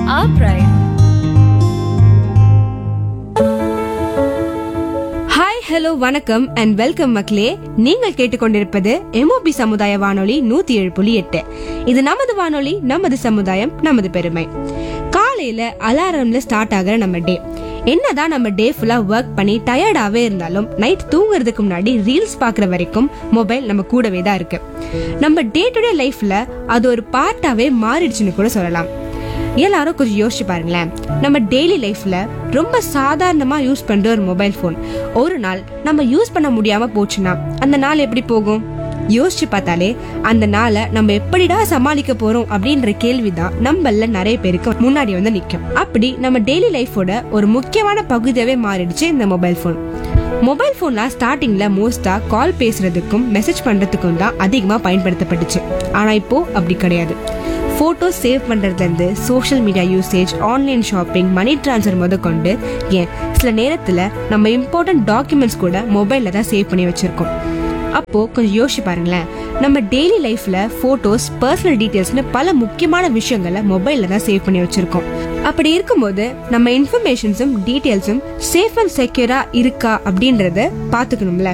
our pride. Hi hello வணக்கம் and welcome மக்களே நீங்கள் கேட்டுக்கொண்டிருப்பது எம்ஓபி சமுதாய வானொலி நூத்தி ஏழு புள்ளி எட்டு இது நமது வானொலி நமது சமுதாயம் நமது பெருமை காலையில அலாரம்ல ஸ்டார்ட் ஆகிற நம்ம டே என்னதான் நம்ம டே ஃபுல்லா ஒர்க் பண்ணி டயர்டாவே இருந்தாலும் நைட் தூங்குறதுக்கு முன்னாடி ரீல்ஸ் பாக்குற வரைக்கும் மொபைல் நம்ம கூடவே தான் இருக்கு நம்ம டே டு டே லைஃப்ல அது ஒரு பார்ட்டாவே மாறிடுச்சுன்னு கூட சொல்லலாம் எல்லாரும் கொஞ்சம் யோசிச்சு பாருங்களேன் நம்ம டெய்லி லைஃப்ல ரொம்ப சாதாரணமா யூஸ் பண்ற ஒரு மொபைல் ஃபோன் ஒரு நாள் நம்ம யூஸ் பண்ண முடியாம போச்சுன்னா அந்த நாள் எப்படி போகும் யோசிச்சு பார்த்தாலே அந்த நாளை நம்ம எப்படிடா சமாளிக்க போறோம் அப்படின்ற கேள்விதான் நம்மள நிறைய பேருக்கு முன்னாடி வந்து நிக்கும் அப்படி நம்ம டெய்லி லைஃபோட ஒரு முக்கியமான பகுதியாவே மாறிடுச்சு இந்த மொபைல் ஃபோன் மொபைல் போன்லாம் ஸ்டார்டிங்ல மோஸ்டா கால் பேசுறதுக்கும் மெசேஜ் பண்றதுக்கும் தான் அதிகமா பயன்படுத்தப்பட்டுச்சு ஆனா இப்போ அப்படி கிடையாது போட்டோ சேவ் பண்றதுல இருந்து social media usage online shopping money transfer முத கொண்டு ஏன் சில நேரத்துல நம்ம இம்பார்ட்டன்ட் டாக்குமெண்ட்ஸ் கூட மொபைல்ல தான் சேவ் பண்ணி வச்சிருக்கோம் அப்போ கொஞ்சம் யோசிச்சு பாருங்களேன் நம்ம டெய்லி லைஃப்ல போட்டோஸ் பர்சனல் டீடைல்ஸ்னு பல முக்கியமான விஷயங்களை மொபைல்ல தான் சேவ் பண்ணி வச்சிருக்கோம் அப்படி இருக்கும்போது நம்ம இன்ஃபர்மேஷன்ஸும் டீடைல்ஸும் சேஃப் அண்ட் செக்யூரா இருக்கா அப்படின்றத பாத்துக்கணும்ல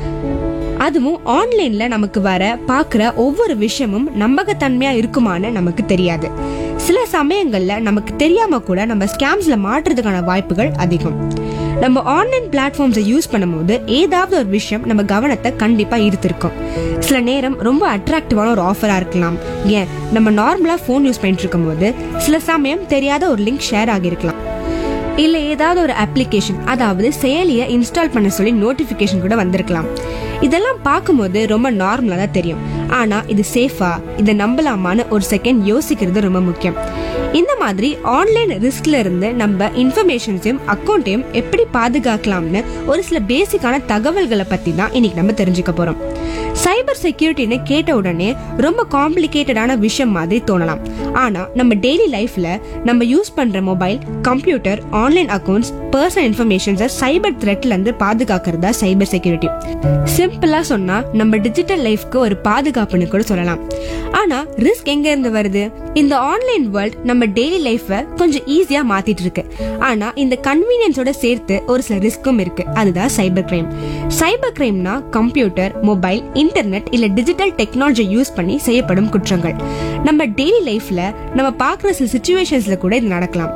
அதுவும் ஆன்லைன்ல நமக்கு வர பாக்குற ஒவ்வொரு விஷயமும் நம்பகத்தன்மையா இருக்குமான்னு நமக்கு தெரியாது சில சமயங்கள்ல நமக்கு தெரியாம கூட நம்ம ஸ்கேம்ஸ்ல மாட்டுறதுக்கான வாய்ப்புகள் அதிகம் நம்ம ஆன்லைன் பிளாட்ஃபார்ம்ஸை யூஸ் பண்ணும்போது ஏதாவது ஒரு விஷயம் நம்ம கவனத்தை கண்டிப்பா ஈர்த்திருக்கும் சில நேரம் ரொம்ப அட்ராக்டிவான ஒரு ஆஃபரா இருக்கலாம் ஏன் நம்ம நார்மலா ஃபோன் யூஸ் பண்ணிட்டு இருக்கும்போது சில சமயம் தெரியாத ஒரு லிங்க் ஷேர் ஆகியிருக்கலாம் இல்ல ஏதாவது ஒரு அப்ளிகேஷன் அதாவது செயலியை இன்ஸ்டால் பண்ண சொல்லி நோட்டிபிகேஷன் கூட வந்திருக்கலாம் இதெல்லாம் பார்க்கும்போது ரொம்ப நார்மலா தான் தெரியும் ஆனா இது சேஃபா இதை நம்பலாமான்னு ஒரு செகண்ட் யோசிக்கிறது ரொம்ப முக்கியம் இந்த மாதிரி ஆன்லைன் ரிஸ்க்ல இருந்து நம்ம இன்ஃபர்மேஷன்ஸையும் அக்கௌண்ட்டையும் எப்படி பாதுகாக்கலாம்னு ஒரு சில பேசிக்கான தகவல்களை பத்தி தான் இன்னைக்கு நம்ம தெரிஞ்சுக்க போறோம் சைபர் செக்யூரிட்டின்னு கேட்ட உடனே ரொம்ப காம்ப்ளிகேட்டடான விஷயம் மாதிரி தோணலாம் ஆனா நம்ம டெய்லி லைஃப்ல நம்ம யூஸ் பண்ற mobile computer online accounts personal இன்ஃபர்மேஷன்ஸை சைபர் த்ரெட்ல இருந்து பாதுகாக்கிறதா சைபர் செக்யூரிட்டி சிம்பிளா சொன்னா நம்ம டிஜிட்டல் லைஃப்க்கு ஒரு பாதுகாப்புன்னு கூட சொல்லலாம் ஆனா ரிஸ்க் எங்க இருந்து வருது இந்த ஆன்லைன் வேர்ல்ட் நம்ம டெய்லி லைஃப கொஞ்சம் ஈஸியா மாத்திட்டு இருக்கு ஆனா இந்த கன்வீனியன்ஸோட சேர்த்து ஒரு சில ரிஸ்க்கும் இருக்கு அதுதான் சைபர் கிரைம் சைபர் கிரைம்னா கம்ப்யூட்டர் மொபைல் இன்டர்நெட் இல்ல டிஜிட்டல் டெக்னாலஜி யூஸ் பண்ணி செய்யப்படும் குற்றங்கள் நம்ம டெய்லி லைஃப்ல நம்ம பார்க்குற சில சுச்சுவேஷன்ஸ்ல கூட இது நடக்கலாம்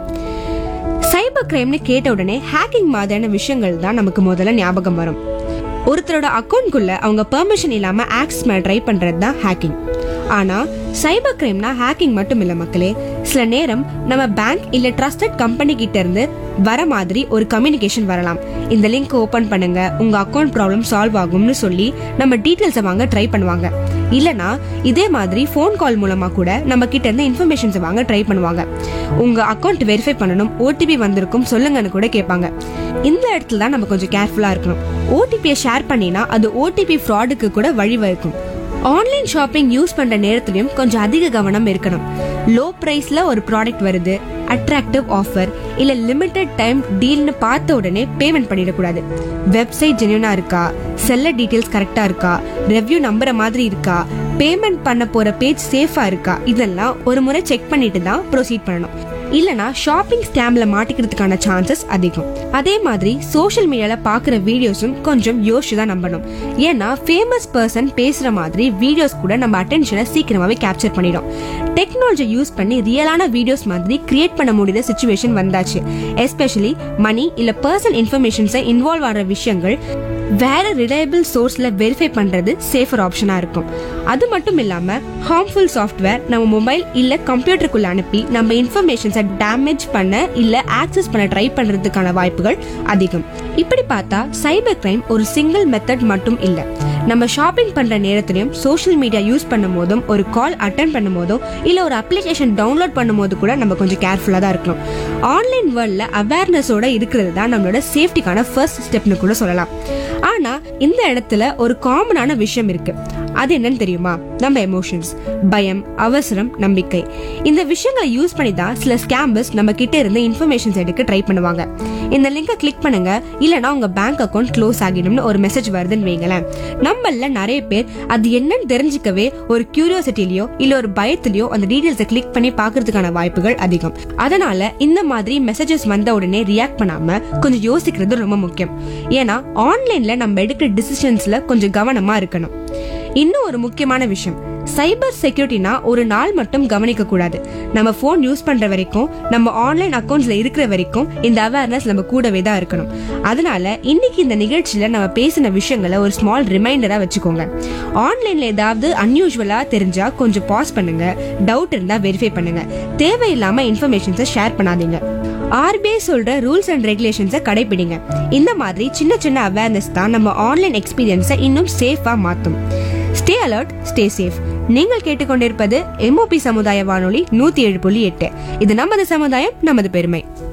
சைபர் கிரைம்னு கேட்ட உடனே ஹேக்கிங் மாதிரியான விஷயங்கள் தான் நமக்கு முதல்ல ஞாபகம் வரும் ஒருத்தரோட அக்கௌண்ட்குள்ள அவங்க பெர்மிஷன் இல்லாம ஆக்சஸ் பண்ண ட்ரை பண்றது தான் ஹேக்கிங் ஆனா சைபர் கிரைம்னா ஹேக்கிங் மட்டும் இல்ல மக்களே சில நேரம் நம்ம பேங்க் இல்ல ட்ரஸ்டட் கம்பெனி கிட்ட இருந்து வர மாதிரி ஒரு கம்யூனிகேஷன் வரலாம் இந்த லிங்க் ஓபன் பண்ணுங்க உங்க அக்கௌண்ட் ப்ராப்ளம் சால்வ் ஆகும்னு சொல்லி நம்ம டீடைல்ஸை வாங்க ட்ரை பண்ணுவாங்க இல்லனா இதே மாதிரி ஃபோன் கால் மூலமா கூட நம்ம கிட்ட இருந்து இன்ஃபர்மேஷன்ஸ் வாங்க ட்ரை பண்ணுவாங்க உங்க அக்கௌண்ட் வெரிஃபை பண்ணணும் ஓடிபி வந்திருக்கும் சொல்லுங்கன்னு கூட கேட்பாங்க இந்த இடத்துல தான் நம்ம கொஞ்சம் கேர்ஃபுல்லா இருக்கணும் ஓடிபியை ஷேர் பண்ணினா அது ஓடிபி ஃப்ராடுக்கு கூட வழிவகுக்கும் ஆன்லைன் ஷாப்பிங் யூஸ் பண்ற நேரத்திலயும் கொஞ்சம் அதிக கவனம் இருக்கணும் லோ பிரைஸ்ல ஒரு ப்ராடக்ட் வருது அட்ராக்டிவ் ஆஃபர் இல்ல லிமிடெட் டைம் டீல்னு பார்த்த உடனே பேமெண்ட் பண்ணிடக்கூடாது வெப்சைட் ஜென்யூனா இருக்கா செல்லர் டீடைல்ஸ் கரெக்டா இருக்கா ரெவ்யூ நம்புற மாதிரி இருக்கா பேமெண்ட் பண்ண போற பேஜ் சேஃபா இருக்கா இதெல்லாம் ஒரு முறை செக் பண்ணிட்டு தான் ப்ரொசீட் பண்ணணும் இல்லனா ஷாப்பிங் ஸ்கேம்ல மாட்டிக்கிறதுக்கான சான்சஸ் அதிகம் அதே மாதிரி சோஷியல் மீடியால பாக்குற வீடியோஸும் கொஞ்சம் யோசிச்சு தான் நம்பணும் ஏன்னா ஃபேமஸ் பர்சன் பேசுற மாதிரி வீடியோஸ் கூட நம்ம அட்டென்ஷனை சீக்கிரமாவே கேப்சர் பண்ணிடும் டெக்னாலஜி யூஸ் பண்ணி ரியலான வீடியோஸ் மாதிரி கிரியேட் பண்ண முடியாத சுச்சுவேஷன் வந்தாச்சு எஸ்பெஷலி மணி இல்ல பர்சனல் இன்ஃபர்மேஷன்ஸை இன்வால்வ் ஆகிற விஷயங்கள் வேற ரிலையபிள் சோர்ஸ்ல வெரிஃபை பண்றது சேஃபர் ஆப்ஷனா இருக்கும் அது மட்டும் இல்லாம ஹார்ம்ஃபுல் சாஃப்ட்வேர் நம்ம மொபைல் இல்ல கம்ப்யூட்டருக்குள்ள அனுப்பி நம்ம இன்ஃபர்மேஷன்ஸை டேமேஜ் பண்ண இல்ல ஆக்சஸ் பண்ண ட்ரை பண்றதுக்கான வாய்ப்புகள் அதிகம் இப்படி பார்த்தா சைபர் கிரைம் ஒரு சிங்கிள் மெத்தட் மட்டும் இல்ல நம்ம ஷாப்பிங் பண்ற நேரத்திலையும் சோஷியல் மீடியா யூஸ் பண்ணும் போதும் ஒரு கால் அட்டன் பண்ணும் போதும் இல்ல ஒரு அப்ளிகேஷன் டவுன்லோட் பண்ணும் போது கூட நம்ம கொஞ்சம் கேர்ஃபுல்லா தான் இருக்கணும் ஆன்லைன் வேர்ல்ட்ல அவேர்னஸோட இருக்கிறது தான் நம்மளோட சேஃப்டிக்கான ஃபர்ஸ்ட் ஸ்டெப்னு கூட சொல்லலாம் ஆனா இந்த இடத்துல ஒரு காமனான விஷயம் இருக்கு அது என்னன்னு தெரியுமா நம்ம எமோஷன்ஸ் பயம் அவசரம் நம்பிக்கை இந்த விஷயங்களை யூஸ் பண்ணி தான் சில ஸ்கேம்பர்ஸ் நம்ம கிட்ட இருந்து இன்ஃபர்மேஷன்ஸ் எடுக்க ட்ரை பண்ணுவாங்க இந்த லிங்கை கிளிக் பண்ணுங்க இல்லனா உங்க பேங்க் அக்கவுண்ட் க்ளோஸ் ஆகிடும்னு ஒரு மெசேஜ் வருதுன்னு வைங்களேன் நம்மள நிறைய பேர் அது என்னன்னு தெரிஞ்சுக்கவே ஒரு கியூரியாசிட்டிலயோ இல்ல ஒரு பயத்திலயோ அந்த டீடைல்ஸை கிளிக் பண்ணி பாக்குறதுக்கான வாய்ப்புகள் அதிகம் அதனால இந்த மாதிரி மெசேஜஸ் வந்த உடனே ரியாக்ட் பண்ணாம கொஞ்சம் யோசிக்கிறது ரொம்ப முக்கியம் ஏன்னா ஆன்லைன்ல நம்ம எடுக்கிற டிசிஷன்ஸ்ல கொஞ்சம் கவனமா இருக்கணும் இன்னும் ஒரு முக்கியமான விஷயம் சைபர் செக்யூரிட்டினா ஒரு நாள் மட்டும் கவனிக்க கூடாது நம்ம போன் யூஸ் பண்ற வரைக்கும் நம்ம ஆன்லைன் அக்கவுண்ட்ஸ்ல இருக்கிற வரைக்கும் இந்த அவேர்னஸ் நம்ம கூடவே தான் இருக்கணும் அதனால இன்னைக்கு இந்த நிகழ்ச்சியில நம்ம பேசின விஷயங்களை ஒரு ஸ்மால் ரிமைண்டரா வச்சுக்கோங்க ஆன்லைன்ல ஏதாவது அன்யூஷுவலா தெரிஞ்சா கொஞ்சம் பாஸ் பண்ணுங்க டவுட் இருந்தா வெரிஃபை பண்ணுங்க தேவையில்லாம இன்ஃபர்மேஷன்ஸை ஷேர் பண்ணாதீங்க ஆர்பிஐ சொல்ற ரூல்ஸ் அண்ட் ரெகுலேஷன்ஸை கடைபிடிங்க இந்த மாதிரி சின்ன சின்ன அவேர்னஸ் தான் நம்ம ஆன்லைன் எக்ஸ்பீரியன்ஸை இன்னும் சேஃபா மாத்தும் ஸ்டே அலர்ட் ஸ்டே சேஃப் நீங்கள் கேட்டுக்கொண்டிருப்பது எம்ஓபி சமுதாய வானொலி நூத்தி ஏழு புள்ளி எட்டு இது நமது சமுதாயம் நமது பெருமை